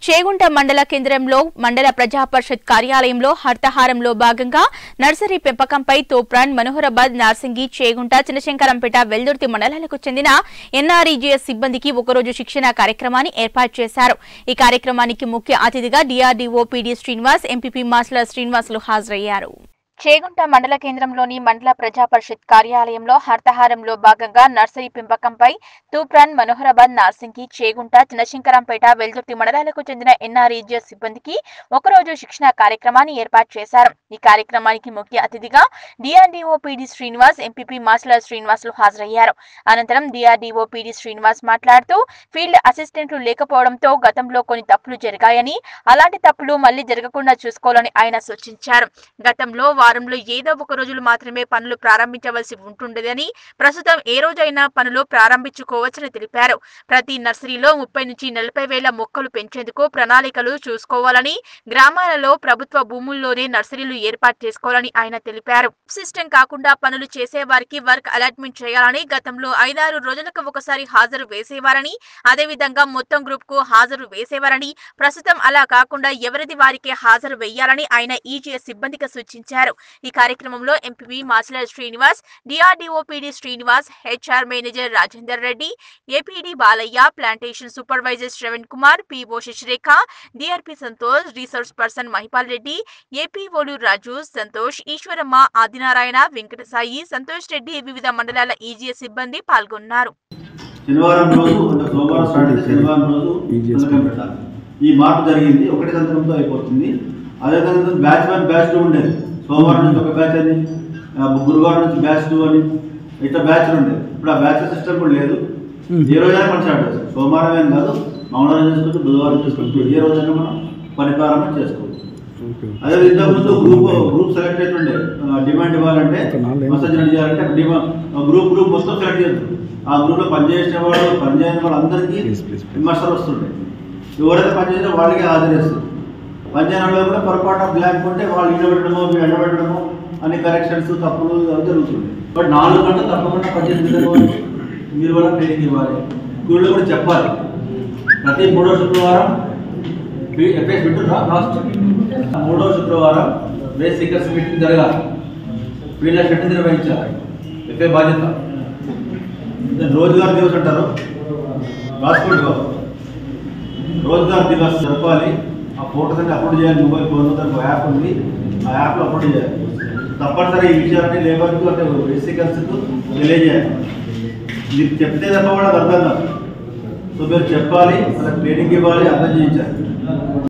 చేగుంట మండల కేంద్రంలో మండల ప్రజా పరిషత్ కార్యాలయంలో హర్తహారంలో భాగంగా నర్సరీ పెంపకంపై తోప్రాన్ మనోహరాబాద్ నార్సింగి చేగుంట చినశంకరంపేట వెల్దుర్తి మండలాలకు చెందిన ఎన్ఆర్ఈజీఎస్ సిబ్బందికి ఒకరోజు శిక్షణ కార్యక్రమాన్ని ఏర్పాటు చేశారు ఈ కార్యక్రమానికి ముఖ్య అతిథిగా DRDO PD Srinivas MPP Masla Srinivasulu హాజరయ్యారు చేగుంట మండల కేంద్రంలోని మండల ప్రజా పరిషత్ కార్యాలయంలో హర్తహారంలో భాగంగా నర్సరీ పెంపకంపై తూప్రాన్ మనోహరాబాద్ నార్సింగి చేగుంట చిన్నశంకరంపేట వెల్దుర్తి మండలాలకు చెందిన ఎన్ఆర్ఈజీఎస్ సిబ్బందికి ఒకరోజు శిక్షణ కార్యక్రమాన్ని ఏర్పాటు చేశారు ఈ కార్యక్రమానికి ముఖ్య అతిథిగా DRDO PD Srinivas MPP Masla Srinivasulu హాజరయ్యారు అనంతరం డిఆర్డీఓ పీడీ శ్రీనివాస్ మాట్లాడుతూ ఫీల్డ్ అసిస్టెంట్లు లేకపోవడంతో గతంలో కొన్ని తప్పులు జరిగాయని అలాంటి తప్పులు మళ్లీ జరగకుండా చూసుకోవాలని ఆయన సూచించారు గతంలో వారంలో ఏదో ఒక రోజులు మాత్రమే పనులు ప్రారంభించవలసి ఉంటుండేదని ప్రస్తుతం ఏ రోజైనా పనులు ప్రారంభించుకోవచ్చని తెలిపారు ప్రతి నర్సరీలో ముప్పై నుంచి నలభై వేల మొక్కలు పెంచేందుకు ప్రణాళికలు చూసుకోవాలని గ్రామాలలో ప్రభుత్వ భూముల్లోనే నర్సరీలు ఏర్పాటు చేసుకోవాలని ఆయన తెలిపారు సిస్టమ్ కాకుండా పనులు చేసే వారికి వర్క్ అలాట్మెంట్ చేయాలని గతంలో ఐదారు రోజులకు ఒకసారి హాజరు వేసేవారని అదేవిధంగా మొత్తం గ్రూప్ కు హాజరు వేసేవారని ప్రస్తుతం అలా కాకుండా ఎవరిది వారికే హాజరు వేయాలని ఆయన ఈజీఎస్ సిబ్బందికి సూచించారు ఈ కార్యక్రమంలో MP Masila Srinivas DRDO PD Srinivas HR manager Rajender Reddy APD Balaiah plantation supervisor Shravan Kumar PO Sasirekha DRP Santosh resource person Mahipal Reddy ఏపీఓలు రాజు సంతోష్ ఈశ్వరమ్మ ఆదినారాయణ వెంకట సాయి సంతోష్ రెడ్డి వివిధ మండలాల ఈజీఎస్ సిబ్బంది పాల్గొన్నారు శనివారం రోజు అంటే సోమవారం స్టార్ట్ అయితే శనివారం రోజు సంతకం పెట్టాలి ఈ మార్పు జరిగింది ఒకటి సంతకంతో అయిపోతుంది అదేవిధంగా బ్యాచ్ వన్ బ్యాచ్ టూ ఉండేది సోమవారం నుంచి ఒక బ్యాచ్ అని ఆ, గురువారం నుంచి బ్యాచ్ టూ అని ఇట్లా బ్యాచ్లు ఉండేది ఇప్పుడు ఆ బ్యాచ్ సిస్టమ్ కూడా లేదు ఏ రోజైనా పని స్టార్ట్ చేస్తాం సోమవారం ఏం కాదు మంగళవారం చేసుకోవచ్చు బుధవారం చేసుకోవచ్చు ఏ రోజైనా మనం పని ప్రారంభం చేసుకోవచ్చు అదే ఇంతకుముందు గ్రూప్ గ్రూప్ సెలెక్ట్ అవుతుండే ఆ, డిమాండ్ ఇవ్వాలంటే మసాజ్ రెడీ చేయాలంటే డిమాండ్ గ్రూప్ గ్రూప్ మొత్తం సెలెక్ట్ చేద్దాం ఆ గ్రూప్లో పనిచేసిన వాళ్ళు పనిచేయని వాళ్ళందరికీ విమర్శలు వస్తుంటాయి ఎవరైతే పనిచేసినా వాళ్ళకే హాజరేస్తారు పనిచేయని వాళ్ళు కూడా పొరపాటు బ్లాంక్ ఉంటే వాళ్ళు ఇడబెట్టడమో ఎండబెట్టడమో అన్ని కరెక్షన్స్ తప్పులు అవి జరుగుతుంటాయి బట్ నాలుగు గంటలు తప్పకుండా పనిచేసిన విధంగా మీరు కూడా ట్రైనింగ్ ఇవ్వాలి స్కూల్లో కూడా చెప్పాలి ప్రతి మూడో శుక్రవారం ఎఫ్ఎస్ వింటున్నా లాస్ట్ మూడో శుక్రవారం బేస్ సీకర్స్ మీటింగ్ జరగాలి వీళ్ళ షెడ్ నిర్వహించాలి ఎఫ్ఏ బాధ్యత రోజుగార్ దివస్ అంటారు రాసుకోండి బాబు రోజుగార్ దివస్ జరపాలి ఆ ఫోటోస్ అన్ని అప్లోడ్ చేయాలి మొబైల్ ఫోన్ దానికి యాప్ ఉంది ఆ యాప్లో అప్లోడ్ చేయాలి తప్పనిసరి ఈ విషయాన్ని లేబర్కు అంటే బేసికల్స్కు తెలియజేయాలి మీరు చెప్తే తప్ప వాళ్ళకి అర్థం కాదు సో మీరు చెప్పాలి వాళ్ళకి ట్రైనింగ్ ఇవ్వాలి అర్థం చేయించాలి